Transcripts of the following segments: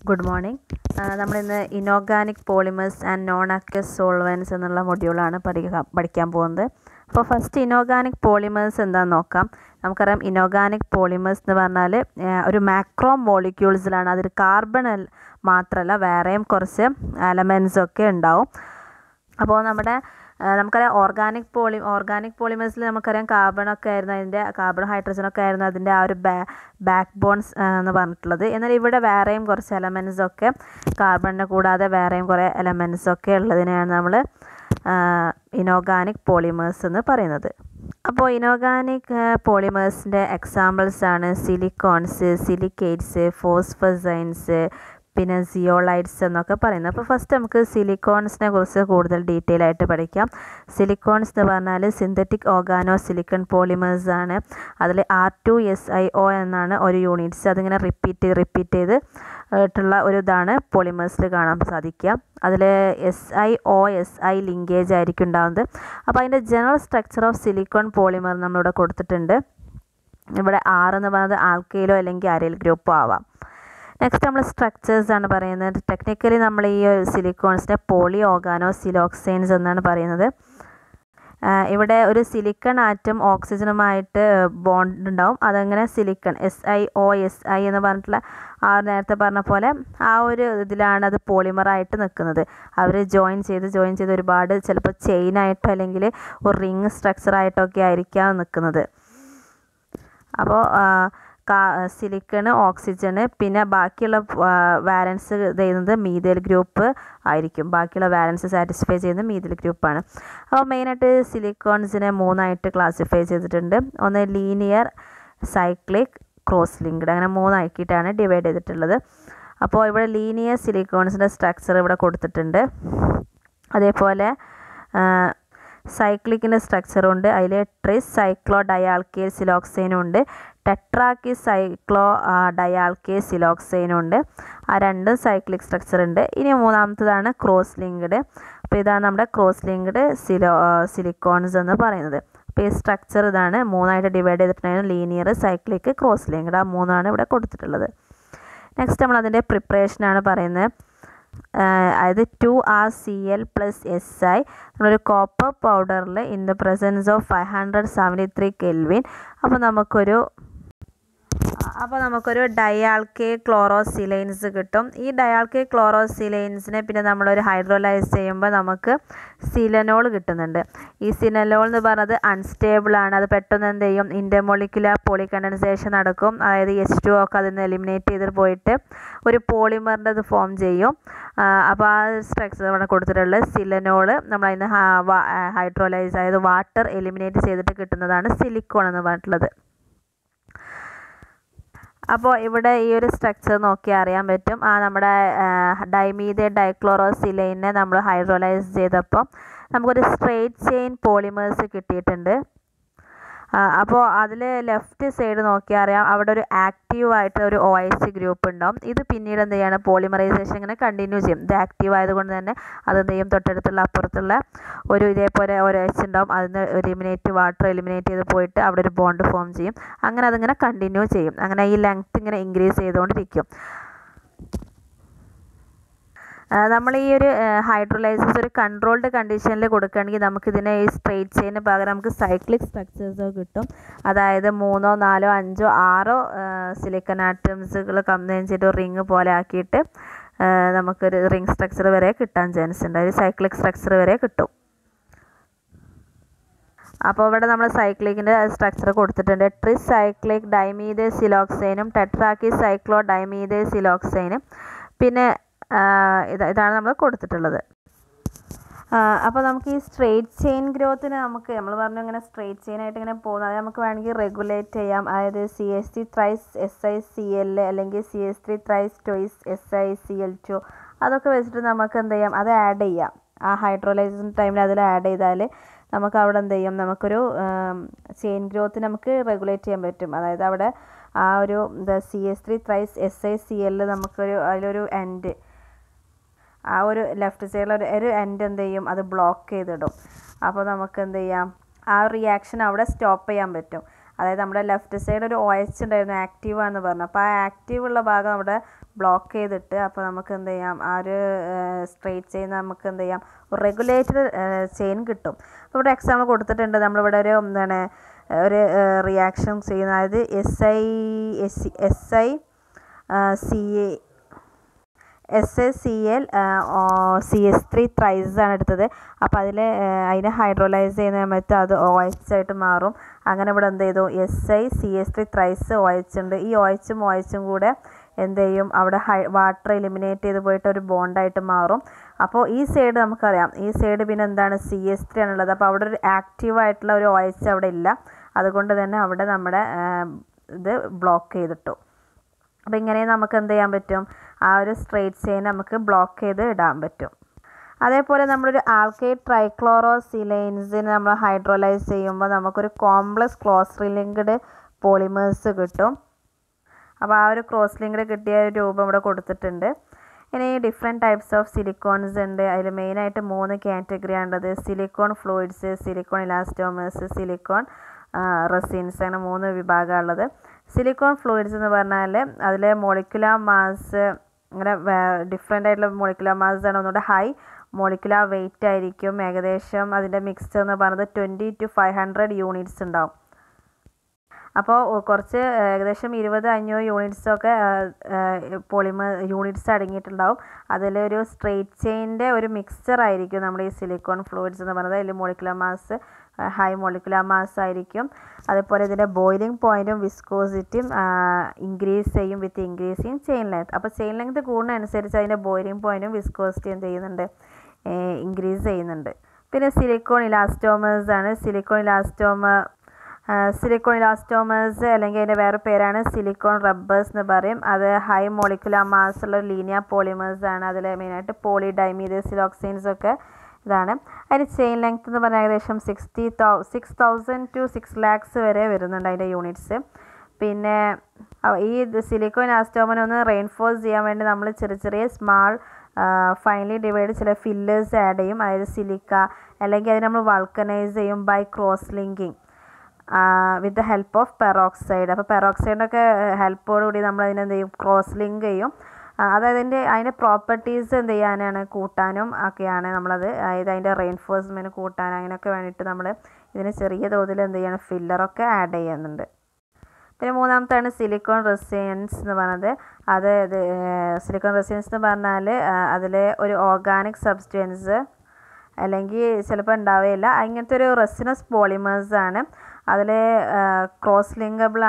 good morning നമ്മളിന്ന് inorganic polymers and non aqueous solvents എന്നുള്ള മൊഡ്യൂളാണ് പഠിക്കുക പഠിക്കാൻ പോകുന്നത് അപ്പോൾ ഫസ്റ്റ് ഇനോർഗാനിക് പോളിമേഴ്സ് എന്താണെന്ന് നോക്കാം നമുക്കറിയാം ഇനോർഗാനിക് പോളിമേഴ്സ് എന്ന് പറഞ്ഞാൽ ഒരു മാക്രോ മോളിക്യൂൾസിലാണ് അതിൽ കാർബൺ മാത്രമല്ല വേറെയും കുറച്ച് എലമെൻസ് ഒക്കെ ഉണ്ടാവും അപ്പോൾ നമ്മുടെ നമുക്കറിയാം ഓർഗാനിക് പോളി ഓർഗാനിക് പോളിമേഴ്സിൽ നമുക്കറിയാം കാർബണൊക്കെ ആയിരുന്നു അതിൻ്റെ കാർബൺ ഹൈഡ്രജനൊക്കെ ആയിരുന്നു അതിൻ്റെ ആ ഒരു ബാ ബാക്ക് ബോൺസ് എന്ന് പറഞ്ഞിട്ടുള്ളത് എന്നാൽ ഇവിടെ വേറെയും കുറച്ച് എലമെൻസ് ഒക്കെ കാർബണിനെ കൂടാതെ വേറെയും കുറേ എലമെൻസ് ഒക്കെ ഉള്ളതിനെയാണ് നമ്മൾ ഇനോർഗാനിക് പോളിമേഴ്സ് എന്ന് പറയുന്നത് അപ്പോൾ ഇനോർഗാനിക് പോളിമേഴ്സിൻ്റെ എക്സാമ്പിൾസ് ആണ് സിലിക്കോൺസ് സിലിക്കേറ്റ്സ് ഫോസ്ഫസൈൻസ് പിന്നെ സിയോളൈറ്റ്സ് എന്നൊക്കെ പറയുന്നത് അപ്പോൾ ഫസ്റ്റ് നമുക്ക് സിലിക്കോൺസിനെ കുറിച്ച് കൂടുതൽ ഡീറ്റെയിൽ ആയിട്ട് പഠിക്കാം സിലിക്കോൺസ് എന്ന് പറഞ്ഞാൽ സിന്തറ്റിക് ഓർഗാനോ സിലിക്കൺ പോളിമേഴ്സ് ആണ് അതിൽ R two S I O എന്നാണ് ഒരു യൂണിറ്റ്സ് അതിങ്ങനെ റിപ്പീറ്റ് ചെയ്ത് റിപ്പീറ്റ് ചെയ്ത് ട്ടുള്ള ഒരു ഇതാണ് പോളിമേഴ്സിൽ കാണാൻ സാധിക്കുക അതിൽ S I O S I linkage ആയിരിക്കും ഉണ്ടാകുന്നത് അപ്പോൾ അതിൻ്റെ general structure of silicone polymer നമ്മളിവിടെ കൊടുത്തിട്ടുണ്ട് ഇവിടെ ആർ എന്ന് പറയുന്നത് ആൾക്കയിലോ അല്ലെങ്കിൽ അരയിൽ ഗ്രൂപ്പോ ആവാം നെക്സ്റ്റ് നമ്മൾ സ്ട്രക്ചേഴ്സ് ആണ് പറയുന്നത് ടെക്നിക്കലി നമ്മൾ ഈ സിലിക്കോൺസിനെ പോളി ഓർഗാനോ സിലോക്സൈൻസ് എന്നാണ് പറയുന്നത് ഇവിടെ ഒരു സിലിക്കൺ ആറ്റം ഓക്സിജനുമായിട്ട് ബോണ്ട് ഉണ്ടാവും അതങ്ങനെ silicon S I O S I എന്ന് പറഞ്ഞിട്ടുള്ള ആ നേരത്തെ പറഞ്ഞ പോലെ ആ ഒരു ഇതിലാണ് അത് പോളിമറായിട്ട് നിൽക്കുന്നത് അവർ ജോയിൻ ചെയ്ത് ജോയിൻ ചെയ്ത് ഒരുപാട് ചിലപ്പോൾ ചെയിനായിട്ടോ അല്ലെങ്കിൽ ഒരു റിങ് സ്ട്രക്ചറായിട്ടൊക്കെ ആയിരിക്കാം നിൽക്കുന്നത് അപ്പോൾ കാ സിലിക്കണ് ഓക്സിജന് പിന്നെ ബാക്കിയുള്ള വാലൻസ് ചെയ്യുന്നത് മീതൽ ഗ്രൂപ്പ് ആയിരിക്കും ബാക്കിയുള്ള വാലൻസ് സാറ്റിസ്ഫൈ ചെയ്യുന്നത് മീതൽ ഗ്രൂപ്പാണ് അപ്പോൾ മെയിനായിട്ട് സിലിക്കോൺസിനെ മൂന്നായിട്ട് ക്ലാസിഫൈ ചെയ്തിട്ടുണ്ട് ഒന്ന് ലീനിയർ സൈക്ലിക് ക്രോസ് ലിങ്ക്ഡ് അങ്ങനെ മൂന്നാക്കിയിട്ടാണ് ഡിവൈഡ് ചെയ്തിട്ടുള്ളത് അപ്പോൾ ഇവിടെ ലീനിയർ സിലിക്കോൺസിൻ്റെ സ്ട്രക്ചർ ഇവിടെ കൊടുത്തിട്ടുണ്ട് അതേപോലെ സൈക്ലിക്കിൻ്റെ സ്ട്രക്ചറുണ്ട് അതിൽ ട്രിസ് സൈക്ലോ ഡയാൾക്കേൽ സിലോക്സൈനും ഉണ്ട് ടെട്രാക്കി സൈക്ലോ ഡയാൾക്കേ സിലോക്സൈനും ഉണ്ട് ആ രണ്ടും സൈക്ലിക് സ്ട്രക്ചർ ഉണ്ട് ഇനി മൂന്നാമത്തതാണ് ക്രോസ് ലിങ്ക്ഡ് അപ്പോൾ ഇതാണ് നമ്മുടെ ക്രോസ് ലിങ്ക്ഡ് സിലോ സിലിക്കോൺസ് എന്ന് പറയുന്നത് അപ്പോൾ ഈ സ്ട്രക്ചർ ഇതാണ് മൂന്നായിട്ട് ഡിവൈഡ് ചെയ്തിട്ടുണ്ടായിരുന്നു ലീനിയർ സൈക്ലിക് ക്രോസ് ലിങ്ക്ഡ് ആ മൂന്നാണ് ഇവിടെ കൊടുത്തിട്ടുള്ളത് നെക്സ്റ്റ് നമ്മൾ അതിൻ്റെ പ്രിപ്പറേഷനാണ് പറയുന്നത് അതായത് two R C L plus S I നമ്മളൊരു കോപ്പർ പൗഡറിൽ in the presence of five hundred seventy three kelvin അപ്പോൾ നമുക്കൊരു അപ്പോൾ നമുക്കൊരു ഡയാൾക്കെ ക്ലോറോസിലൈൻസ് കിട്ടും ഈ ഡയാൾക്കെ ക്ലോറോസിലൈൻസിനെ പിന്നെ നമ്മളൊരു ഹൈഡ്രോലൈസ് ചെയ്യുമ്പോൾ നമുക്ക് സിലനോൾ കിട്ടുന്നുണ്ട് ഈ സിലനോൾ എന്ന് പറയുന്നത് അൺസ്റ്റേബിൾ ആണ് അത് പെട്ടെന്ന് എന്ത് ചെയ്യും ഇൻ്റർമോളിക്കുലർ പോളികണ്ടൻസേഷൻ നടക്കും അതായത് എച്ച് ടു ഒക്കെ അതിൽ നിന്ന് എലിമിനേറ്റ് ചെയ്തിട്ട് പോയിട്ട് ഒരു പോളിമറിൻ്റെ ഇത് ഫോം ചെയ്യും അപ്പോൾ ആ സ്ട്രക്ചർ ഇവിടെ കൊടുത്തിട്ടുള്ളത് സിലനോൾ നമ്മൾ അതിന് ഹൈഡ്രോലൈസ് അതായത് വാട്ടർ എലിമിനേറ്റ് ചെയ്തിട്ട് കിട്ടുന്നതാണ് സിലിക്കോൺ എന്ന് പറഞ്ഞിട്ടുള്ളത് അപ്പോൾ ഇവിടെ ഈ ഒരു സ്ട്രക്ചർ നോക്കിയാൽ അറിയാൻ പറ്റും ആ നമ്മുടെ ഡൈമീതെ ഡൈക്ലോറോസിലൈനെ നമ്മൾ ഹൈഡ്രോലൈസ് ചെയ്തപ്പോൾ നമുക്കൊരു സ്ട്രെയിറ്റ് ചെയിൻ പോളിമേഴ്സ് കിട്ടിയിട്ടുണ്ട് അപ്പോൾ അതിൽ ലെഫ്റ്റ് സൈഡ് നോക്കിയാൽ അറിയാം അവിടെ ഒരു ആക്റ്റീവ് ആയിട്ട് ഒരു ഒ എച്ച് ഗ്രൂപ്പ് ഉണ്ടാവും ഇത് പിന്നീട് എന്ത് ചെയ്യണം പോളിമറൈസേഷൻ ഇങ്ങനെ കണ്ടിന്യൂ ചെയ്യും ഇത് ആക്റ്റീവ് ആയതുകൊണ്ട് തന്നെ അത് എന്ത് ചെയ്യും തൊട്ടടുത്തുള്ള അപ്പുറത്തുള്ള ഒരു ഇതേപോലെ ഒരു എച്ച് ഉണ്ടാവും അതിന് എലിമിനേറ്റ് വാട്ടർ എലിമിനേറ്റ് ചെയ്ത് പോയിട്ട് അവിടെ ഒരു ബോണ്ട് ഫോം ചെയ്യും അങ്ങനെ അതിങ്ങനെ കണ്ടിന്യൂ ചെയ്യും അങ്ങനെ ഈ ലെങ്ത് ഇങ്ങനെ ഇൻക്രീസ് ചെയ്തുകൊണ്ടിരിക്കും നമ്മൾ ഈ ഒരു ഹൈഡ്രോലൈസിസ് ഒരു കൺട്രോൾഡ് കണ്ടീഷനിൽ കൊടുക്കുകയാണെങ്കിൽ നമുക്കിതിനെ ഈ സ്ട്രെയിറ്റ് ചെയിന് പകരം നമുക്ക് സൈക്ലിക് സ്ട്രക്ചേഴ്സോ കിട്ടും അതായത് മൂന്നോ നാലോ അഞ്ചോ ആറോ സിലിക്കൺ ആറ്റംസുകൾ കമ്പൈൻ ചെയ്ത് റിങ് പോലെ ആക്കിയിട്ട് നമുക്കൊരു റിങ് സ്ട്രക്ചർ വരെ കിട്ടാൻ ചാൻസ് ഉണ്ട് അതായത് സൈക്ലിക് സ്ട്രക്ചർ വരെ കിട്ടും അപ്പോൾ ഇവിടെ നമ്മൾ സൈക്ലിക്കിൻ്റെ സ്ട്രക്ചർ കൊടുത്തിട്ടുണ്ട് ട്രിസ് സൈക്ലിക് ഡൈമീതെ സിലോക്സൈനും ടെട്രാക്കി സൈക്ലോ ഡൈമീതെ സിലോക്സൈനും പിന്നെ ഇത് ഇതാണ് നമ്മൾ കൊടുത്തിട്ടുള്ളത് അപ്പോൾ നമുക്ക് ഈ സ്ട്രെയിറ്റ് ചെയിൻ ഗ്രോത്തിന് നമുക്ക് നമ്മൾ പറഞ്ഞു ഇങ്ങനെ സ്ട്രെയിറ്റ് ചെയിൻ ആയിട്ട് ഇങ്ങനെ പോകുന്നത് അത് നമുക്ക് വേണമെങ്കിൽ റെഗുലേറ്റ് ചെയ്യാം അതായത് C S T thrice S I C L അല്ലെങ്കിൽ C S three thrice toys S I C L two അതൊക്കെ വെച്ചിട്ട് നമുക്ക് എന്ത് ചെയ്യാം അത് ആഡ് ചെയ്യാം ആ ഹൈഡ്രോലൈസേഷൻ ടൈമിൽ അതിൽ ആഡ് ചെയ്താൽ നമുക്ക് അവിടെ എന്ത് ചെയ്യും നമുക്കൊരു ചെയിൻ ഗ്രോത്ത് നമുക്ക് റെഗുലേറ്റ് ചെയ്യാൻ പറ്റും അതായത് അവിടെ ആ ഒരു C S three thrice S I C എല്ലിൽ നമുക്കൊരു അതിലൊരു എൻഡ് ആ ഒരു ലെഫ്റ്റ് സൈഡിൽ ഒരു ഒരു എൻഡ് എന്ത് ചെയ്യും അത് ബ്ലോക്ക് ചെയ്തിടും അപ്പോൾ നമുക്ക് എന്ത് ചെയ്യാം ആ റിയാക്ഷൻ അവിടെ സ്റ്റോപ്പ് ചെയ്യാൻ പറ്റും അതായത് നമ്മുടെ ലെഫ്റ്റ് സൈഡ് ഒരു ഒ എച്ച് ഉണ്ടായിരുന്നു ആക്റ്റീവ് ആണെന്ന് പറഞ്ഞു അപ്പോൾ ആ ആക്റ്റീവ് ഉള്ള ഭാഗം അവിടെ ബ്ലോക്ക് ചെയ്തിട്ട് അപ്പോൾ നമുക്ക് എന്ത് ചെയ്യാം ആ ഒരു സ്ട്രെയിറ്റ് ചെയിൻ നമുക്ക് എന്ത് ചെയ്യാം ഒരു റെഗുലേറ്റഡ് ചെയിൻ കിട്ടും അപ്പോൾ ഇവിടെ എക്സാമ്പിൾ കൊടുത്തിട്ടുണ്ട് നമ്മളിവിടെ ഒരു എന്താണ് ഒരു റിയാക്ഷൻ ചെയ്യുന്ന അതായത് S I S S I C A S S C L C S three thrice ആണ് എടുത്തത് അപ്പോൾ അതിൽ അതിനെ ഹൈഡ്രോലൈസ് ചെയ്യുന്ന സമയത്ത് അത് ഒ എച്ച് ആയിട്ട് മാറും അങ്ങനെ ഇവിടെ എന്ത് ചെയ്തു S I C S three thrice O H ഉണ്ട് ഈ ഒ എച്ചും ഒ എച്ചും കൂടെ എന്ത് ചെയ്യും അവിടെ ഹൈ വാട്ടർ എലിമിനേറ്റ് ചെയ്ത് പോയിട്ട് ഒരു ബോണ്ടായിട്ട് മാറും അപ്പോൾ ഈ സൈഡ് നമുക്കറിയാം ഈ സൈഡ് പിന്നെ എന്താണ് സി എസ് ത്രീ ആണുള്ളത് അപ്പോൾ അവിടെ ഒരു ആക്റ്റീവ് ആയിട്ടുള്ള ഒരു ഒ എച്ച് അവിടെ ഇല്ല അതുകൊണ്ട് തന്നെ അവിടെ നമ്മുടെ ഇത് ബ്ലോക്ക് ചെയ്തിട്ടു അപ്പോൾ ഇങ്ങനെ നമുക്ക് എന്ത് ചെയ്യാൻ പറ്റും ആ ഒരു സ്ട്രെയിറ്റ് ചെയിൻ നമുക്ക് ബ്ലോക്ക് ചെയ്ത് ഇടാൻ പറ്റും അതേപോലെ നമ്മളൊരു ആൽക്കൈഡ് ട്രൈക്ലോറോസിലൈൻസിന് നമ്മൾ ഹൈഡ്രോലൈസ് ചെയ്യുമ്പോൾ നമുക്കൊരു കോംപ്ലക്സ് ക്ലോസ് റിലിങ്ക്ഡ് പോളിമേഴ്സ് കിട്ടും അപ്പോൾ ആ ഒരു ക്രോസ് ലിങ്ക്ഡ് കിട്ടിയ രൂപം ഇവിടെ കൊടുത്തിട്ടുണ്ട് ഇനി ഡിഫറെൻറ്റ് ടൈപ്സ് ഓഫ് സിലിക്കോൺസ് ഉണ്ട് അതിൽ മെയിനായിട്ട് മൂന്ന് കാറ്റഗറി ആണുള്ളത് silicone fluids silicone elastomers silicone resins അങ്ങനെ മൂന്ന് വിഭാഗമുള്ളത് സിലിക്കോൺ ഫ്ലൂയിഡ്സ് എന്ന് പറഞ്ഞാൽ അതിലെ മോളിക്കുലാർ മാസ് അങ്ങനെ ഡിഫറെൻ്റ് ആയിട്ടുള്ള മോളിക്കുലാർ മാസ് ആണ് ഒന്നുകൂടെ ഹൈ മോളിക്കുലാർ വെയിറ്റ് ആയിരിക്കും ഏകദേശം അതിൻ്റെ മിക്സ്ചർ എന്ന് പറയുന്നത് twenty to five hundred units ഉണ്ടാവും അപ്പോൾ കുറച്ച് ഏകദേശം ഇരുപത് അഞ്ഞൂറ് യൂണിറ്റ്സൊക്കെ പോളിമർ യൂണിറ്റ്സ് അടങ്ങിയിട്ടുണ്ടാവും അതിലൊരു സ്ട്രെയിറ്റ് ചെയിൻ്റെ ഒരു മിക്സ്ചർ ആയിരിക്കും നമ്മൾ ഈ സിലിക്കോൺ ഫ്ലൂയിഡ്സ് എന്ന് പറയുന്നത് അതിൽ molecular mass high molecular mass ആയിരിക്കും അതുപോലെ ഇതിൻ്റെ ബോയിലിംഗ് പോയിൻറ്റും വിസ്കോസിറ്റിയും ഇൻക്രീസ് ചെയ്യും വിത്ത് ഇൻക്രീസിങ് ചെയിൻ ലെങ്ത് അപ്പോൾ ചെയിൻ ലെങ്ത് കൂടുന്നതനുസരിച്ച് അതിൻ്റെ ബോയിലിംഗ് പോയിൻറ്റും വിസ്കോസിറ്റിയും എന്ത് ചെയ്യുന്നുണ്ട് ഇൻക്രീസ് ചെയ്യുന്നുണ്ട് പിന്നെ സിലിക്കോൺ ഇലാസ്റ്റോമേഴ്സ് ആണ് സിലിക്കോൺ ഇലാസ്റ്റോമ സിലിക്കോൺ ഇലാസ്റ്റോമേഴ്സ് അല്ലെങ്കിൽ അതിൻ്റെ വേറെ പേരാണ് സിലിക്കോൺ റബ്ബേഴ്സ് എന്ന് പറയും അത് ഹൈ മോളിക്കുലർ മാസ് ഉള്ള ലീനിയ പോളിമേഴ്സ് ആണ് അതിൽ മെയിനായിട്ട് പോളി ഡൈമീതസിലോക്സൈൻസ് ഒക്കെ ഇതാണ് അതിന് ചെയിൻ ലെങ്ത് എന്ന് പറഞ്ഞാൽ ഏകദേശം sixty thou six thousand to six lakhs വരെ വരുന്നുണ്ട് അതിൻ്റെ യൂണിറ്റ്സ് പിന്നെ ഈ സിലിക്കോൺ ആസ്റ്റോമൻ ഒന്ന് റെയിൻഫോഴ്സ് ചെയ്യാൻ വേണ്ടി നമ്മൾ ചെറിയ ചെറിയ സ്മാൾ ഫൈനലി ഡിവൈഡ് ചില ഫില്ലേഴ്സ് ആഡ് ചെയ്യും അതായത് സിലിക്ക അല്ലെങ്കിൽ അതിന് നമ്മൾ വൾക്കനൈസ് ചെയ്യും by cross linking with the help of peroxide അപ്പോൾ പെറോക്സൈഡിൻ്റെ ഹെൽപ്പോടുകൂടി നമ്മൾ അതിനെ എന്ത് ചെയ്യും ക്രോസ് ലിങ്ക് ചെയ്യും അതായത് അതിൻ്റെ അതിൻ്റെ പ്രോപ്പർട്ടീസ് എന്ത് ചെയ്യാനാണ് കൂട്ടാനും ഒക്കെയാണ് നമ്മളത് അതായത് അതിൻ്റെ റെയിൻഫോഴ്സ്മെൻറ്റ് കൂട്ടാൻ അങ്ങനെയൊക്കെ വേണ്ടിയിട്ട് നമ്മൾ ഇതിന് ചെറിയ തോതിൽ എന്ത് ചെയ്യണം ഫില്ലറൊക്കെ ആഡ് ചെയ്യുന്നുണ്ട് പിന്നെ മൂന്നാമത്താണ് സിലിക്കോൺ റെസിയൻസ് എന്ന് പറയുന്നത് അത് ഇത് സിലിക്കോൺ റെസിയൻസ് എന്ന് പറഞ്ഞാൽ അതിൽ ഒരു ഓർഗാനിക് സബ്സ്റ്റൻസ് അല്ലെങ്കിൽ ചിലപ്പോൾ ഉണ്ടാവുകയില്ല അങ്ങനത്തെ ഒരു റെസിനസ് പോളിമേഴ്സ് ആണ് അതിൽ ക്രോസ് ലിങ്കബിൾ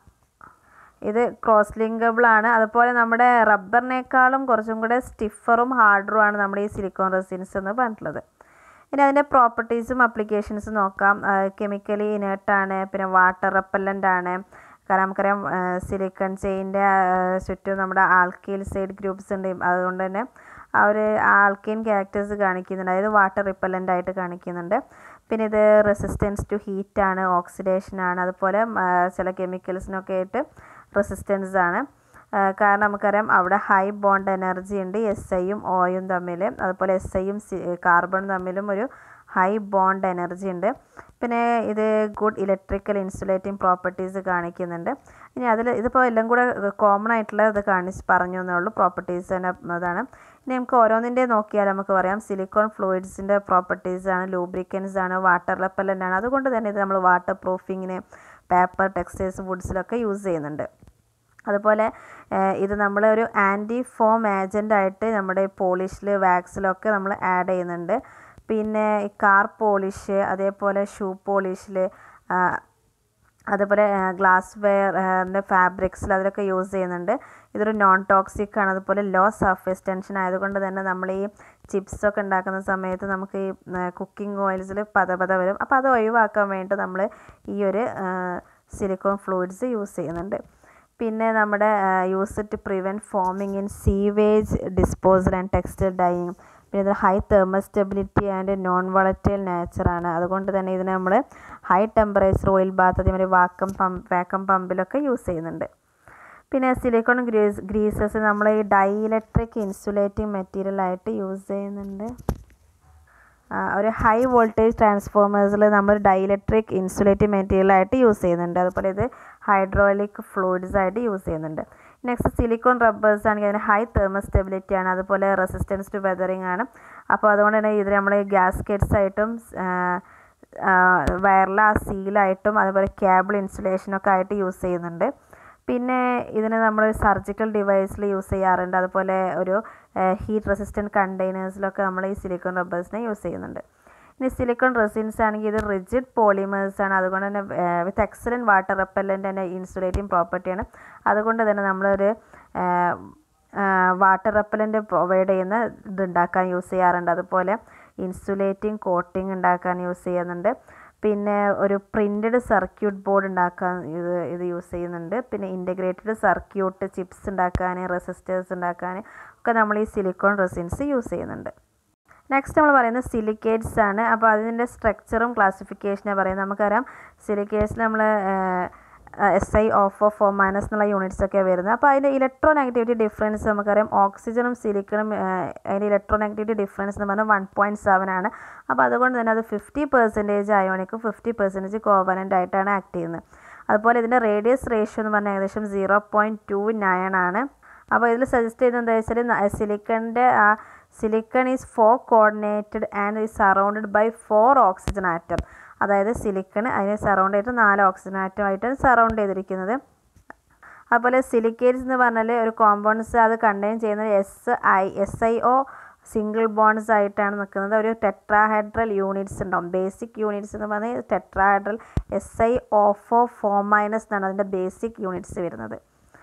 ഇത് ക്രോസ് ലിങ്കബിൾ ആണ് അതുപോലെ നമ്മുടെ റബ്ബറിനേക്കാളും കുറച്ചും കൂടെ സ്റ്റിഫറും ഹാർഡറും ആണ് നമ്മുടെ ഈ സിലിക്കോൺ റെസിൻസ് എന്ന് പറഞ്ഞിട്ടുള്ളത് ഇനി അതിൻ്റെ പ്രോപ്പർട്ടീസും അപ്ലിക്കേഷൻസും നോക്കാം കെമിക്കലി ഇനേർട്ടാണ് പിന്നെ വാട്ടർ റെപ്പല്ലൻ്റ് ആണ് കാരണം നമുക്കറിയാം സിലിക്കൺ ചെയിൻ്റെ ചുറ്റും നമ്മുടെ ആൽക്കൈൽ സൈഡ് ഗ്രൂപ്പ്സ് ഉണ്ട് അതുകൊണ്ട് തന്നെ ആ ഒരു ആൽക്കൈൻ ക്യാരക്ടേഴ്സ് കാണിക്കുന്നുണ്ട് അതായത് വാട്ടർ റിപ്പല്ലൻ്റ് ആയിട്ട് കാണിക്കുന്നുണ്ട് പിന്നെ ഇത് റെസിസ്റ്റൻസ് ടു ഹീറ്റ് ആണ് ഓക്സിഡേഷൻ ആണ് അതുപോലെ ചില കെമിക്കൽസിനൊക്കെ ആയിട്ട് റെസിസ്റ്റൻസ് ആണ് കാരണം നമുക്കറിയാം അവിടെ ഹൈ ബോണ്ട് എനർജി ഉണ്ട് എസ് ഐയും ഓയും തമ്മിൽ അതുപോലെ എസ് ഐയും കാർബണും തമ്മിലും ഒരു ഹൈ ബോണ്ട് എനർജി ഉണ്ട് പിന്നെ ഇത് ഗുഡ് ഇലക്ട്രിക്കൽ ഇൻസുലേറ്റിംഗ് പ്രോപ്പർട്ടീസ് കാണിക്കുന്നുണ്ട് ഇനി അതിൽ ഇതിപ്പോൾ എല്ലാം കൂടെ കോമൺ ആയിട്ടുള്ള ഇത് കാണിച്ച് പറഞ്ഞു എന്നേ ഉള്ളൂ പ്രോപ്പർട്ടീസ് തന്നെ അതാണ് ഇനി നമുക്ക് ഓരോന്നിൻ്റെ നോക്കിയാൽ നമുക്ക് പറയാം സിലിക്കോൺ ഫ്ലൂയിഡ്സിൻ്റെ പ്രോപ്പർട്ടീസ് ആണ് ലൂബ്രിക്കൻസ് ആണ് വാട്ടർ റെപ്പല്ലൻ്റ് ആണ് അതുകൊണ്ട് തന്നെ ഇത് നമ്മൾ വാട്ടർ പ്രൂഫിങ്ങിന് പേപ്പർ ടെക്സ്റ്റൈൽസ് വുഡ്സിലൊക്കെ യൂസ് ചെയ്യുന്നുണ്ട് അതുപോലെ ഇത് നമ്മൾ ഒരു ആൻറ്റി ഫോം ഏജൻ്റ് ആയിട്ട് നമ്മുടെ പോളിഷിൽ വാക്സിലൊക്കെ നമ്മൾ ആഡ് ചെയ്യുന്നുണ്ട് പിന്നെ കാർ പോളിഷ് അതേപോലെ ഷൂ പോളിഷിൽ അതുപോലെ ഗ്ലാസ് വെയറിൻ്റെ ഫാബ്രിക്സിൽ അതിലൊക്കെ യൂസ് ചെയ്യുന്നുണ്ട് ഇതൊരു നോൺ ടോക്സിക് ആണ് അതുപോലെ ലോ സർഫേസ് ടെൻഷൻ ആയതുകൊണ്ട് തന്നെ നമ്മൾ ഈ ചിപ്സ് ഒക്കെ ഉണ്ടാക്കുന്ന സമയത്ത് നമുക്ക് ഈ കുക്കിംഗ് ഓയിൽസിൽ പത പത വരും അപ്പോൾ അത് ഒഴിവാക്കാൻ വേണ്ടി നമ്മൾ ഈ ഒരു സിലിക്കോൺ ഫ്ലൂയിഡ്സ് യൂസ് ചെയ്യുന്നുണ്ട് പിന്നെ നമ്മുടെ use to prevent foaming in sewage disposal and textile dyeing പിന്നെ ഇത് high thermal stability and non volatile നേച്ചറാണ് അതുകൊണ്ട് തന്നെ ഇതിനെ നമ്മൾ ഹൈ ടെമ്പറേച്ചർ ഓയിൽ ബാത്ത് അതേമാതിരി വാക്കം പമ്പ് വാക്കം പമ്പിലൊക്കെ യൂസ് ചെയ്യുന്നുണ്ട് പിന്നെ സിലിക്കോൺ ഗ്രീസ് ഗ്രീസസ് നമ്മൾ ഈ ഡൈ ഇലക്ട്രിക് ഇൻസുലേറ്റിംഗ് മെറ്റീരിയൽ ആയിട്ട് യൂസ് ചെയ്യുന്നുണ്ട് ഒരു ഹൈ വോൾട്ടേജ് ട്രാൻസ്ഫോമേഴ്സിൽ നമ്മൾ ഡൈലക്ട്രിക് ഇൻസുലേറ്റിംഗ് മെറ്റീരിയലായിട്ട് യൂസ് ചെയ്യുന്നുണ്ട് അതുപോലെ ഇത് ഹൈഡ്രോളിക് ഫ്ലൂയിഡ്സ് ആയിട്ട് യൂസ് ചെയ്യുന്നുണ്ട് നെക്സ്റ്റ് സിലിക്കോൺ റബ്ബേഴ്സ് ആണെങ്കിൽ അതിന് ഹൈ തെർമൽ സ്റ്റെബിലിറ്റി ആണ് അതുപോലെ റെസിസ്റ്റൻസ് ടു വെതറിങ് ആണ് അപ്പോൾ അതുകൊണ്ട് തന്നെ ഇത് നമ്മൾ ഗ്യാസ്കെറ്റ്സ് ആയിട്ടും വയർല സീലായിട്ടും അതുപോലെ കേബിൾ ഇൻസുലേഷനൊക്കെ ആയിട്ട് യൂസ് ചെയ്യുന്നുണ്ട് പിന്നെ ഇതിന് നമ്മൾ സർജിക്കൽ ഡിവൈസിൽ യൂസ് ചെയ്യാറുണ്ട് അതുപോലെ ഒരു ഹീറ്റ് റെസിസ്റ്റൻറ്റ് കണ്ടെയ്നേഴ്സിലൊക്കെ നമ്മൾ ഈ സിലിക്കോൺ റബ്ബേഴ്സിനെ യൂസ് ചെയ്യുന്നുണ്ട് ഇനി സിലിക്കോൺ റെസിൻസ് ആണെങ്കിൽ ഇത് റിജിഡ് പോളിമേഴ്സ് ആണ് അതുകൊണ്ട് തന്നെ വിത്ത് എക്സലൻറ്റ് വാട്ടർ റെപ്പല്ലൻ്റ് തന്നെ ഇൻസുലേറ്റിംഗ് പ്രോപ്പർട്ടിയാണ് അതുകൊണ്ട് തന്നെ നമ്മളൊരു വാട്ടർ റെപ്പലൻ്റ് പ്രൊവൈഡ് ചെയ്യുന്ന ഇത് ഉണ്ടാക്കാൻ യൂസ് ചെയ്യാറുണ്ട് അതുപോലെ ഇൻസുലേറ്റിംഗ് കോട്ടിംഗ് ഉണ്ടാക്കാൻ യൂസ് ചെയ്യുന്നുണ്ട് പിന്നെ ഒരു പ്രിൻറ്റഡ് സർക്യൂട്ട് ബോർഡ് ഉണ്ടാക്കാൻ ഇത് ഇത് യൂസ് ചെയ്യുന്നുണ്ട് പിന്നെ ഇൻ്റഗ്രേറ്റഡ് സർക്യൂട്ട് ചിപ്സ് ഉണ്ടാക്കാൻ റെസിസ്റ്റേഴ്സ് ഉണ്ടാക്കാൻ ഒക്കെ നമ്മൾ ഈ സിലിക്കോൺ റെസിൻസ് യൂസ് ചെയ്യുന്നുണ്ട് നെക്സ്റ്റ് നമ്മൾ പറയുന്നത് സിലിക്കേറ്റ്സ് ആണ് അപ്പോൾ അതിൻ്റെ സ്ട്രക്ചറും ക്ലാസിഫിക്കേഷനാണ് പറയുന്നത് നമുക്കറിയാം സിലിക്കേറ്റ്സിൽ നമ്മൾ S I of of four minus എന്നുള്ള യൂണിറ്റ്സ് ഒക്കെ വരുന്നത് അപ്പോൾ അതിൻ്റെ ഇലക്ട്രോ നെഗറ്റിവിറ്റി ഡിഫറൻസ് നമുക്കറിയാം ഓക്സിജനും സിലിക്കണും അതിൻ്റെ ഇലക്ട്രോ നെഗറ്റിവിറ്റി ഡിഫറൻസ് എന്ന് പറഞ്ഞാൽ വൺ പോയിൻറ്റ് സെവൻ ആണ് അപ്പോൾ അതുകൊണ്ട് തന്നെ അത് ഫിഫ്റ്റി പെർസെൻറ്റേജ് അയോണിക്കും ഫിഫ്റ്റി പെർസെൻറ്റേജ് കോവലൻ്റ് ആയിട്ടാണ് ആക്ട് ചെയ്യുന്നത് അതുപോലെ ഇതിൻ്റെ റേഡിയസ് റേഷ്യോ എന്ന് പറഞ്ഞാൽ ഏകദേശം സീറോ പോയിൻറ്റ് ടു നയൻ ആണ് അപ്പോൾ ഇതിൽ സജസ്റ്റ് ചെയ്യുന്നത് എന്താ വെച്ചാൽ സിലിക്കണിൻ്റെ ആ silicon is four coordinated and is surrounded by four oxygen atom അതായത് സിലിക്കൺ അതിനെ സറൗണ്ട് ചെയ്തിട്ട് നാല് ഓക്സിജൻ ആറ്റമായിട്ടാണ് സറൗണ്ട് ചെയ്തിരിക്കുന്നത് അതുപോലെ സിലിക്കേറ്റ്സ് എന്ന് പറഞ്ഞാൽ ഒരു കോമ്പൗണ്ട്സ് അത് കണ്ടെയ്ൻ ചെയ്യുന്നത് S I S I O single bonds ആയിട്ടാണ് നിൽക്കുന്നത് ഒരു ടെട്രാഹൈഡ്രൽ യൂണിറ്റ്സ് ഉണ്ടാവും ബേസിക് യൂണിറ്റ്സ് എന്ന് പറഞ്ഞാൽ ടെട്രാഹൈഡ്രൽ എസ് ഐ ഓഫോ ഫോർ മൈനസ് എന്നാണ് അതിൻ്റെ ബേസിക് യൂണിറ്റ്സ് വരുന്നത്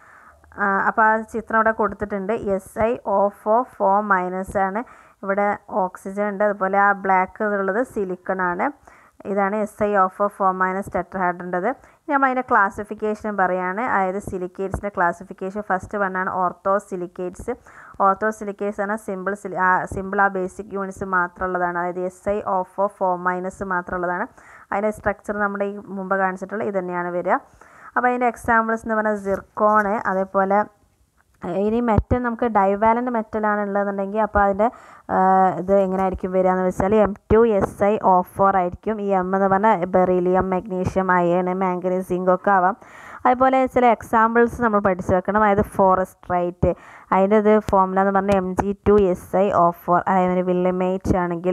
അപ്പോൾ ആ ചിത്രം ഇവിടെ കൊടുത്തിട്ടുണ്ട് S I of O four minus ആണ് ഇവിടെ ഓക്സിജൻ ഉണ്ട് അതുപോലെ ആ ബ്ലാക്ക് ഉള്ളത് സിലിക്കൺ ആണ് ഇതാണ് S I of O four minus ടെട്രഹാഡ്രൻ്റെത് നമ്മൾ അതിൻ്റെ ക്ലാസിഫിക്കേഷൻ പറയുകയാണ് അതായത് സിലിക്കേറ്റ്സിൻ്റെ ക്ലാസിഫിക്കേഷൻ ഫസ്റ്റ് വണ്ണാണ് ഓർത്തോ സിലിക്കേറ്റ്സ് ഓർത്തോ സിലിക്കേറ്റ്സ് ആണ് സിമ്പിൾ സിലി ആ സിമ്പിൾ ആ ബേസിക് യൂണിറ്റ്സ് മാത്രമുള്ളതാണ് അതായത് S I of O four minus മാത്രമുള്ളതാണ് അതിൻ്റെ സ്ട്രക്ചർ നമ്മുടെ ഈ മുമ്പ് കാണിച്ചിട്ടുള്ള ഇത് തന്നെയാണ് വരിക അപ്പോൾ അതിൻ്റെ എക്സാമ്പിൾസ് എന്ന് പറഞ്ഞാൽ സിർക്കോണ് അതേപോലെ ഇനി മെറ്റൽ നമുക്ക് ഡൈവാലൻ്റ് മെറ്റലാണ് ഉള്ളതെന്നുണ്ടെങ്കിൽ അപ്പോൾ അതിൻ്റെ ഇത് എങ്ങനെ ആയിരിക്കും വരിക എന്ന് വെച്ചാൽ M two S I of four ആയിരിക്കും ഈ എം എന്ന് പറഞ്ഞാൽ beryllium magnesium iron manganese zinc ഒക്കെ ആവാം അതുപോലെ ചില എക്സാമ്പിൾസ് നമ്മൾ പഠിച്ചു വെക്കണം അതായത് ഫോറസ്ട്രൈറ്റ് അതിൻ്റെ ഇത് ഫോമുല എന്ന് പറഞ്ഞാൽ M G two S I of four അതായത് വില്ലിമേറ്റ് ആണെങ്കിൽ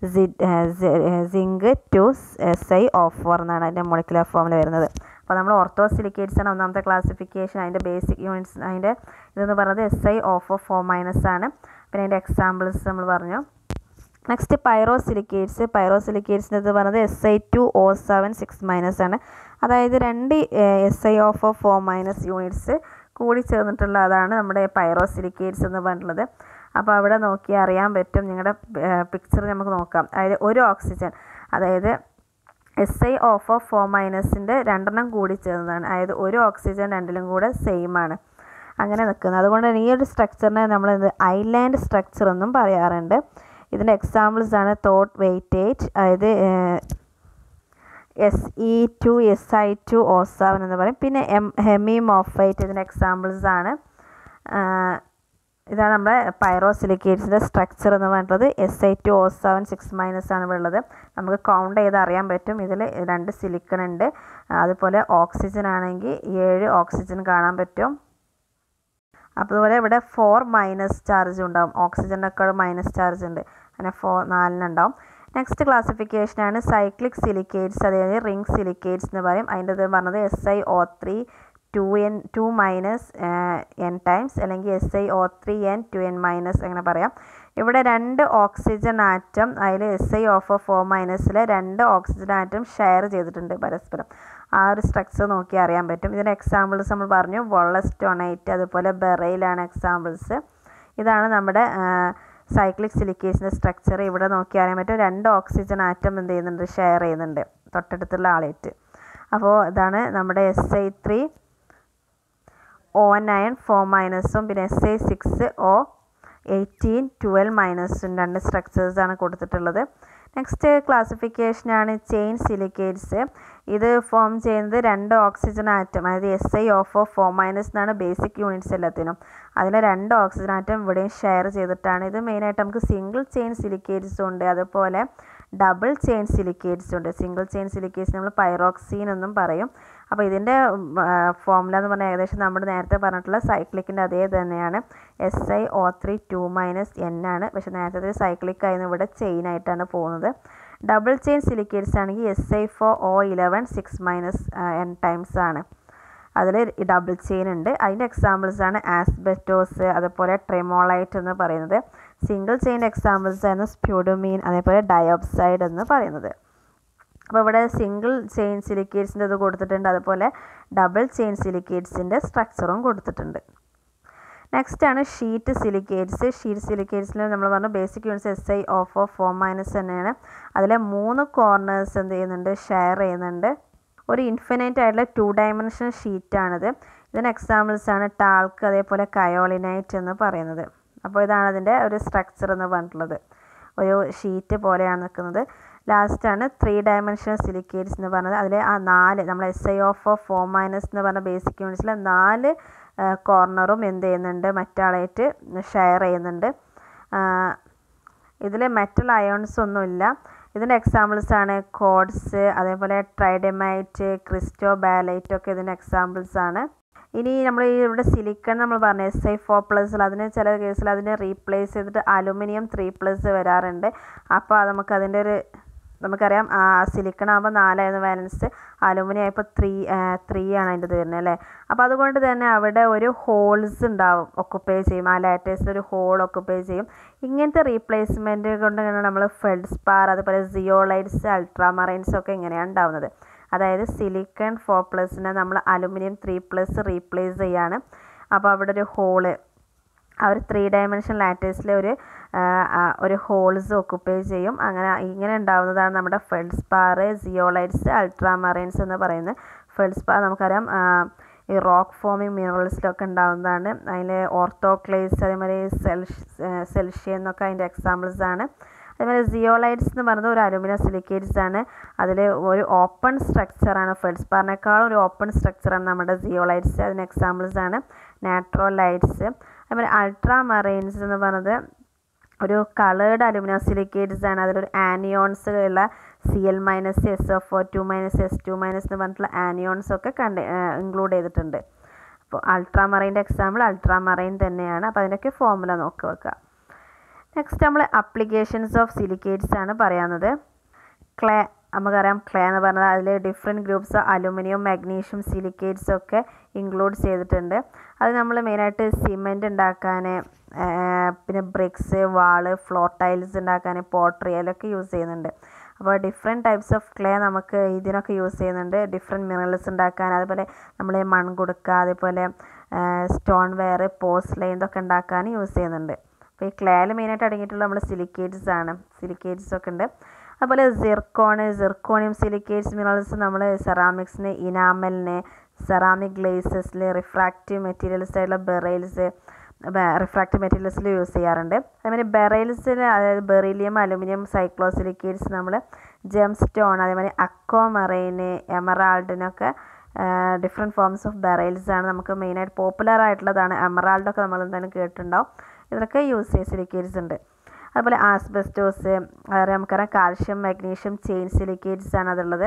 zinc two S I of four എന്നാണ് അതിൻ്റെ മൊളിക്കുലർ ഫോമിൽ വരുന്നത് അപ്പോൾ നമ്മൾ ഓർത്തോ സിലിക്കേറ്റ്സ് ആണ് ഒന്നാമത്തെ ക്ലാസിഫിക്കേഷൻ അതിൻ്റെ ബേസിക് യൂണിറ്റ്സ് അതിൻ്റെ ഇതെന്ന് പറയുന്നത് S I of of four minus ആണ് പിന്നെ അതിൻ്റെ എക്സാമ്പിൾസ് നമ്മൾ പറഞ്ഞു നെക്സ്റ്റ് പൈറോ സിലിക്കേറ്റ്സ് പൈറോ സിലിക്കേറ്റ്സിൻ്റെ ഇത് പറയുന്നത് S I two O seven six minus ആണ് അതായത് രണ്ട് S I of of four minus units കൂടി ചേർന്നിട്ടുള്ള അതാണ് നമ്മുടെ പൈറോ സിലിക്കേറ്റ്സ് എന്ന് പറഞ്ഞിട്ടുള്ളത് അപ്പോൾ അവിടെ നോക്കി അറിയാൻ പറ്റും നിങ്ങളുടെ പിക്ചർ നമുക്ക് നോക്കാം അതായത് ഒരു ഓക്സിജൻ അതായത് S I of of four മൈനസിൻ്റെ രണ്ടെണ്ണം കൂടി ചേർന്നതാണ് അതായത് ഒരു ഓക്സിജൻ രണ്ടിലും കൂടെ സെയിം ആണ് അങ്ങനെ നിൽക്കുന്നത് അതുകൊണ്ട് തന്നെ ഈ ഒരു സ്ട്രക്ചറിനെ നമ്മൾ ഇത് ഐലാൻഡ് സ്ട്രക്ചർ എന്നും പറയാറുണ്ട് ഇതിൻ്റെ എക്സാമ്പിൾസ് ആണ് തോട്ട് വെയിറ്റേജ് അതായത് S E two S I two O seven എന്ന് പറയും പിന്നെ എം ഹെമിമോഫൈറ്റ് ഇതിൻ്റെ എക്സാമ്പിൾസ് ആണ് ഇതാണ് നമ്മുടെ പൈറോസിലിക്കേറ്റ്സിൻ്റെ സ്ട്രക്ചർ എന്ന് പറഞ്ഞിട്ടുള്ളത് S I two O seven six minus ആണ് ഉള്ളത് നമുക്ക് കൗണ്ട് ചെയ്ത് അറിയാൻ പറ്റും ഇതിൽ രണ്ട് സിലിക്കൺ ഉണ്ട് അതുപോലെ ഓക്സിജൻ ആണെങ്കിൽ ഏഴ് ഓക്സിജൻ കാണാൻ പറ്റും അതുപോലെ ഇവിടെ ഫോർ മൈനസ് ചാർജ് ഉണ്ടാവും ഓക്സിജനൊക്കെ മൈനസ് ചാർജ് ഉണ്ട് അങ്ങനെ ഫോർ നാലിനുണ്ടാവും നെക്സ്റ്റ് ക്ലാസിഫിക്കേഷനാണ് സൈക്ലിക് സിലിക്കേറ്റ്സ് അതായത് റിംഗ് സിലിക്കേറ്റ്സ് എന്ന് പറയും അതിൻ്റെ ഇത് പറഞ്ഞത് S I O three two N two minus N times അല്ലെങ്കിൽ S I O three N two N minus അങ്ങനെ പറയാം ഇവിടെ രണ്ട് ഓക്സിജൻ ആറ്റം അതിൽ എസ് ഐ ഓഫ് ഫോർ മൈനസിൽ രണ്ട് ഓക്സിജൻ ആറ്റം ഷെയർ ചെയ്തിട്ടുണ്ട് പരസ്പരം ആ ഒരു സ്ട്രക്ചർ നോക്കി അറിയാൻ പറ്റും ഇതിൻ്റെ എക്സാമ്പിൾസ് നമ്മൾ പറഞ്ഞു വോളസ്റ്റോണൈറ്റ് അതുപോലെ ബെറയിലാണ് എക്സാമ്പിൾസ് ഇതാണ് നമ്മുടെ സൈക്ലിക് സിലിക്കേസിൻ്റെ സ്ട്രക്ചർ ഇവിടെ നോക്കി അറിയാൻ പറ്റും രണ്ട് ഓക്സിജൻ ആറ്റം എന്ത് ചെയ്യുന്നുണ്ട് ഷെയർ ചെയ്യുന്നുണ്ട് തൊട്ടടുത്തുള്ള ആളായിട്ട് അപ്പോൾ ഇതാണ് നമ്മുടെ S I three O nine four മൈനസും പിന്നെ S I six O eighteen twelve മൈനസും രണ്ട് സ്ട്രക്ചേഴ്സാണ് കൊടുത്തിട്ടുള്ളത് നെക്സ്റ്റ് ക്ലാസിഫിക്കേഷനാണ് ചെയിൻ സിലിക്കേറ്റ്സ് ഇത് ഫോം ചെയ്യുന്നത് രണ്ട് ഓക്സിജൻ ആറ്റം അതായത് S I of of four minus എന്നാണ് ബേസിക് യൂണിറ്റ്സ് എല്ലാത്തിനും അതിൽ രണ്ട് ഓക്സിജൻ ആറ്റം ഇവിടെയും ഷെയർ ചെയ്തിട്ടാണ് ഇത് മെയിനായിട്ട് നമുക്ക് സിംഗിൾ ചെയിൻ സിലിക്കേറ്റ്സും ഉണ്ട് അതുപോലെ ഡബിൾ ചെയിൻ സിലിക്കേറ്റ്സ് ഉണ്ട് സിംഗിൾ ചെയിൻ സിലിക്കേറ്റ്സ് നമ്മൾ പൈറോക്സീൻ എന്നും പറയും അപ്പോൾ ഇതിൻ്റെ ഫോമുല എന്ന് പറഞ്ഞാൽ ഏകദേശം നമ്മൾ നേരത്തെ പറഞ്ഞിട്ടുള്ള സൈക്ലിക്കിൻ്റെ അതേ തന്നെയാണ് S I O three two minus N ആണ് പക്ഷേ നേരത്തെ സൈക്ലിക് ആയിരുന്നു ഇവിടെ ചെയിൻ ആയിട്ടാണ് പോകുന്നത് ഡബിൾ ചെയിൻ സിലിക്കേറ്റ്സ് ആണെങ്കിൽ S I four O eleven six minus N times ആണ് അതിൽ ഡബിൾ ചെയിൻ ഉണ്ട് അതിൻ്റെ എക്സാമ്പിൾസ് ആണ് ആസ്ബെറ്റോസ് അതുപോലെ ട്രെമോളൈറ്റ് എന്ന് പറയുന്നത് സിംഗിൾ ചെയിൻ എക്സാമ്പിൾസ് ആണ് സ്പ്യൂഡോമീൻ അതേപോലെ ഡയോക്സൈഡ് എന്ന് പറയുന്നത് അപ്പോൾ ഇവിടെ സിംഗിൾ ചെയിൻ സിലിക്കേറ്റ്സിൻ്റെ ഇത് കൊടുത്തിട്ടുണ്ട് അതുപോലെ ഡബിൾ ചെയിൻ സിലിക്കേറ്റ്സിൻ്റെ സ്ട്രക്ചറും കൊടുത്തിട്ടുണ്ട് നെക്സ്റ്റ് ആണ് ഷീറ്റ് സിലിക്കേറ്റ്സ് ഷീറ്റ് സിലിക്കേറ്റ്സിൽ നമ്മൾ പറഞ്ഞു basic units S I of of four minus തന്നെയാണ് അതിലെ മൂന്ന് കോർണേഴ്സ് എന്ത് ചെയ്യുന്നുണ്ട് ഷെയർ ചെയ്യുന്നുണ്ട് ഒരു ഇൻഫിനൈറ്റ് ആയിട്ടുള്ള ടു ഡയമെൻഷണൽ ഷീറ്റാണിത് ഇതിന് എക്സാമ്പിൾസ് ആണ് ടാൾക്ക് അതേപോലെ കയോളിനൈറ്റ് എന്ന് പറയുന്നത് അപ്പോൾ ഇതാണ് അതിൻ്റെ ഒരു സ്ട്രക്ചർ എന്ന് പറഞ്ഞിട്ടുള്ളത് ഒരു ഷീറ്റ് പോലെയാണ് നിൽക്കുന്നത് ലാസ്റ്റാണ് ത്രീ ഡയമെൻഷണൽ സിലിക്കേറ്റ്സ് എന്ന് പറഞ്ഞത് അതിൽ ആ നാല് നമ്മൾ S I of of four minus എന്ന് പറഞ്ഞ ബേസിക് യൂണിറ്റ്സിലെ നാല് കോർണറും എന്ത് ചെയ്യുന്നുണ്ട് മറ്റാളായിട്ട് ഷെയർ ചെയ്യുന്നുണ്ട് ഇതിൽ മെറ്റൽ അയോൺസ് ഒന്നുമില്ല ഇതിൻ്റെ എക്സാമ്പിൾസ് ആണ് കോഡ്സ് അതേപോലെ ട്രൈഡമൈറ്റ് ക്രിസ്റ്റോ ബാലൈറ്റ് ഒക്കെ ഇതിൻ്റെ എക്സാമ്പിൾസ് ആണ് ഇനി നമ്മൾ ഈ ഇവിടെ സിലിക്കൺ നമ്മൾ പറഞ്ഞു എസ് ഐ ഫോർ പ്ലസ് അതിന് ചില കേസിൽ അതിനെ റീപ്ലേസ് ചെയ്തിട്ട് അലുമിനിയം ത്രീ പ്ലസ് വരാറുണ്ട് അപ്പോൾ നമുക്ക് അതിൻ്റെ ഒരു നമുക്കറിയാം സിലിക്കൺ ആകുമ്പോൾ നാലായിരുന്നു ബാലൻസ് അലുമിനിയം ആയപ്പോൾ ത്രീ ത്രീ ആണ് അതിൻ്റെ വരുന്നത് അല്ലേ അപ്പോൾ അതുകൊണ്ട് തന്നെ അവിടെ ഒരു ഹോൾസ് ഉണ്ടാവും ഒക്കുപ്പൈ ചെയ്യും ആ ലാറ്റേഴ്സിൽ ഒരു ഹോൾ ഒക്കുപ്പൈ ചെയ്യും ഇങ്ങനത്തെ റീപ്ലേസ്മെൻറ്റ് കൊണ്ട് നമ്മൾ ഫെൽസ്പാർ അതുപോലെ സിയോളൈറ്റ്സ് അൾട്രാമറൈൻസ് ഒക്കെ ഇങ്ങനെയാണ് ഉണ്ടാവുന്നത് അതായത് സിലിക്കൺ ഫോർ പ്ലസിനെ നമ്മൾ അലുമിനിയം ത്രീ പ്ലസ് റീപ്ലേസ് ചെയ്യാണ് അപ്പോൾ അവിടെ ഒരു ഹോള് ആ ഒരു ത്രീ ഡയമെൻഷൻ ലാറ്റേഴ്സിലെ ഒരു ഒരു ഹോൾസ് ഒക്കുപ്പൈ ചെയ്യും അങ്ങനെ ഇങ്ങനെ ഉണ്ടാവുന്നതാണ് നമ്മുടെ ഫെൽസ്പാർ സിയോളൈറ്റ്സ് അൾട്രാമറൈൻസ് എന്ന് പറയുന്നത് ഫെൽസ്പാർ നമുക്കറിയാം ഈ റോക്ക് ഫോമിങ് മിനറൽസിലൊക്കെ ഉണ്ടാകുന്നതാണ് അതിൽ ഓർത്തോക്ലേസ് അതേമാതിരി സെൽ സെൽഷ്യ എന്നൊക്കെ അതിൻ്റെ എക്സാമ്പിൾസ് ആണ് അതേപോലെ സിയോളൈറ്റ്സ് എന്ന് പറയുന്നത് ഒരു അലുമിനിയം സിലിക്കേറ്റ്സ് ആണ് അതിൽ ഒരു ഓപ്പൺ സ്ട്രക്ചറാണ് ഫെൽസ്പാറിനേക്കാളും ഒരു ഓപ്പൺ സ്ട്രക്ചറാണ് നമ്മുടെ സിയോളൈറ്റ്സ് അതിന് എക്സാമ്പിൾസ് ആണ് നാട്രോലൈറ്റ്സ് അതേപോലെ അൾട്രാ മറൈൻസ് എന്ന് പറയുന്നത് ഒരു കളേർഡ് അലുമിനിയം സിലിക്കേറ്റ്സ് ആണ് അതിലൊരു ആനിയോൺസ് ഉള്ള C L minus S F O two minus S two minus എന്ന് പറഞ്ഞിട്ടുള്ള ആനിയോൺസ് ഒക്കെ കണ്ട് ഇൻക്ലൂഡ് ചെയ്തിട്ടുണ്ട് അപ്പോൾ അൾട്രാമറൈൻ്റെ എക്സാമ്പിൾ അൾട്രാമറൈൻ തന്നെയാണ് അപ്പോൾ അതിൻ്റെയൊക്കെ ഫോർമുല നോക്കി വെക്കുക നെക്സ്റ്റ് നമ്മൾ അപ്ലിക്കേഷൻസ് ഓഫ് സിലിക്കേറ്റ്സ് ആണ് പറയുന്നത് ക്ലേ നമുക്കറിയാം ക്ലേ എന്ന് പറഞ്ഞാൽ അതിൽ different groups aluminium magnesium silicates ഒക്കെ ഇൻക്ലൂഡ് ചെയ്തിട്ടുണ്ട് അത് നമ്മൾ മെയിനായിട്ട് സിമെൻറ്റ് ഉണ്ടാക്കാൻ പിന്നെ ബ്രിക്സ് വാള് ഫ്ലോർ ടൈൽസ് ഉണ്ടാക്കാൻ പോട്രി അതിലൊക്കെ യൂസ് ചെയ്യുന്നുണ്ട് അപ്പോൾ ഡിഫറെൻറ്റ് ടൈപ്സ് ഓഫ് ക്ലേ നമുക്ക് ഇതിനൊക്കെ യൂസ് ചെയ്യുന്നുണ്ട് ഡിഫറെൻറ്റ് മിനറൽസ് ഉണ്ടാക്കാൻ അതുപോലെ നമ്മൾ മൺകുടുക്ക അതേപോലെ സ്റ്റോൺ വെയർ പോസ്ലൈൻ ഇതൊക്കെ ഉണ്ടാക്കാൻ യൂസ് ചെയ്യുന്നുണ്ട് അപ്പോൾ ഈ ക്ലേയിൽ മെയിനായിട്ട് അടങ്ങിയിട്ടുള്ള നമ്മൾ സിലിക്കേറ്റ്സ് ആണ് സിലിക്കേറ്റ്സ് ഒക്കെ ഉണ്ട് അതുപോലെ സിർക്കോണ് സിർക്കോണിയം സിലിക്കേറ്റ്സ് മിനറൽസ് നമ്മൾ സെറാമിക്സിന് ഇനാമലിന് സെറാമിക് ഗ്ലേസസിൽ റിഫ്രാക്റ്റീവ് മെറ്റീരിയൽസ് ആയിട്ടുള്ള ബെറൈൽസ് റിഫ്രാക്റ്റീവ് മെറ്റീരിയൽസിൽ യൂസ് ചെയ്യാറുണ്ട് അതേമാതിരി ബെറൈൽസിൽ അതായത് ബെറീലിയം അലുമിനിയം സൈക്ലോസിലിക്കേറ്റ്സ് നമ്മൾ ജെം സ്റ്റോൺ അതേമാതിരി അക്കോ മറൈന് എമറാൾഡിനൊക്കെ ഡിഫറെൻറ്റ് ഫോംസ് ഓഫ് ബെറൈൽസ് ആണ് നമുക്ക് മെയിനായിട്ട് പോപ്പുലർ ആയിട്ടുള്ളതാണ് എമറാൾഡൊക്കെ നമ്മൾ എന്തായാലും കേട്ടിട്ടുണ്ടാവും ഇതിലൊക്കെ യൂസ് ചെയ്യ സിലിക്കേറ്റ്സ് ഉണ്ട് അതുപോലെ ആസ്ബെസ്റ്റോസ് അതായത് നമുക്കറിയാം കാൽഷ്യം മാഗ്നീഷ്യം ചെയിൻ സിലിക്കേറ്റ്സ് ആണ് അതുള്ളത്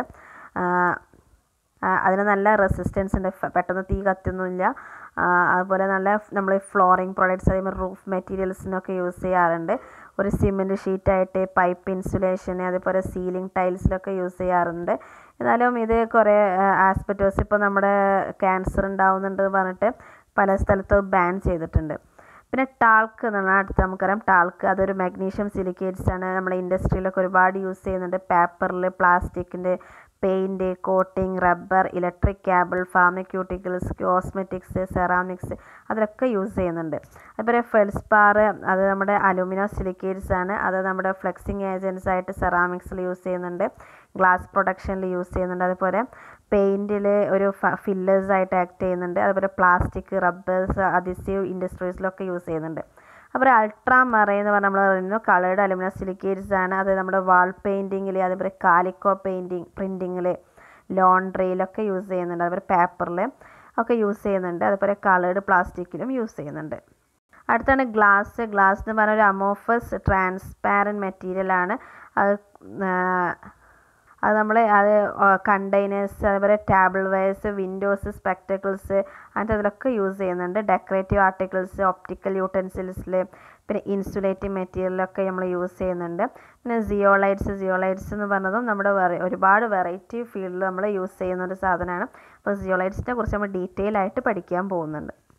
അതിന് നല്ല റെസിസ്റ്റൻസ് ഉണ്ട് പെട്ടെന്ന് തീ കത്തുന്നില്ല അതുപോലെ നല്ല നമ്മൾ ഫ്ലോറിങ് പ്രോഡക്റ്റ്സ് അതേമാതിരി റൂഫ് മെറ്റീരിയൽസിനൊക്കെ യൂസ് ചെയ്യാറുണ്ട് ഒരു സിമെൻറ്റ് ഷീറ്റായിട്ട് പൈപ്പ് ഇൻസുലേഷൻ അതേപോലെ സീലിംഗ് ടൈൽസിലൊക്കെ യൂസ് ചെയ്യാറുണ്ട് എന്നാലും ഇത് കുറേ ആസ്പെറ്റോസ് ഇപ്പോൾ നമ്മുടെ ക്യാൻസർ ഉണ്ടാവുന്നുണ്ട് പറഞ്ഞിട്ട് പല സ്ഥലത്തും ബാൻ ചെയ്തിട്ടുണ്ട് പിന്നെ ടാൾക്ക് എന്നാണ് അടുത്ത് നമുക്കറിയാം ടാൾക്ക് അതൊരു മാഗ്നീഷ്യം സിലിക്കേറ്റ്സ് ആണ് നമ്മുടെ ഇൻഡസ്ട്രിയിലൊക്കെ ഒരുപാട് യൂസ് ചെയ്യുന്നുണ്ട് പേപ്പറിൽ പ്ലാസ്റ്റിക്കിൻ്റെ paint coating rubber electric cable pharmaceuticals cosmetics ceramics അതിലൊക്കെ യൂസ് ചെയ്യുന്നുണ്ട് അതുപോലെ ഫെൽസ്പാർ അത് നമ്മുടെ അലൂമിനിയം സിലിക്കേറ്റ്സ് ആണ് അത് നമ്മുടെ ഫ്ലെക്സിങ് ഏജൻസ് ആയിട്ട് സെറാമിക്സിൽ യൂസ് ചെയ്യുന്നുണ്ട് ഗ്ലാസ് പ്രൊഡക്ഷനിൽ യൂസ് ചെയ്യുന്നുണ്ട് അതുപോലെ പെയിൻറ്റിൽ ഒരു ഫില്ലേഴ്സ് ആയിട്ട് ആക്ട് ചെയ്യുന്നുണ്ട് അതുപോലെ പ്ലാസ്റ്റിക് റബ്ബേഴ്സ് അദിസീവ് ഇൻഡസ്ട്രീസിലൊക്കെ യൂസ് ചെയ്യുന്നുണ്ട് അപ്പോൾ അൾട്രാ മറൈൻ എന്ന് പറഞ്ഞാൽ നമ്മൾ പറയുന്നു കളേർഡ് അലുമിനിയം സിലിക്കേറ്റ്സ് ആണ് അത് നമ്മുടെ വാൾ പെയിൻറ്റിങ്ങിൽ അതേപോലെ കാലിക്കോ പെയിൻറ്റിങ് പ്രിൻറ്റിങ്ങിൽ ലോണ്ട്രിയിലൊക്കെ യൂസ് ചെയ്യുന്നുണ്ട് അതുപോലെ പേപ്പറിൽ ഒക്കെ യൂസ് ചെയ്യുന്നുണ്ട് അതുപോലെ കളേർഡ് പ്ലാസ്റ്റിക്കിലും യൂസ് ചെയ്യുന്നുണ്ട് അടുത്താണ് ഗ്ലാസ് ഗ്ലാസ് എന്ന് പറഞ്ഞ ഒരു അമോഫസ് ട്രാൻസ്പാരൻറ്റ് മെറ്റീരിയലാണ് അത് അത് നമ്മൾ അത് കണ്ടെയ്നേഴ്സ് അതുപോലെ ടാബിൾ വെയർസ് വിൻഡോസ് സ്പെക്ടക്കിൾസ് അങ്ങനത്തെ അതിലൊക്കെ യൂസ് ചെയ്യുന്നുണ്ട് ഡെക്കറേറ്റീവ് ആർട്ടിക്കിൾസ് ഒപ്റ്റിക്കൽ യൂട്ടൻസിൽസിൽ പിന്നെ ഇൻസുലേറ്റിംഗ് മെറ്റീരിയലൊക്കെ നമ്മൾ യൂസ് ചെയ്യുന്നുണ്ട് പിന്നെ സിയോളൈറ്റ്സ് സിയോളൈറ്റ്സ് എന്ന് പറഞ്ഞതും നമ്മുടെ വെറൈ ഒരുപാട് വെറൈറ്റി ഫീൽഡിൽ നമ്മൾ യൂസ് ചെയ്യുന്ന ഒരു സാധനമാണ് അപ്പോൾ സിയോളൈറ്റ്സിനെ കുറിച്ച് നമ്മൾ ഡീറ്റെയിൽ ആയിട്ട് പഠിക്കാൻ പോകുന്നുണ്ട്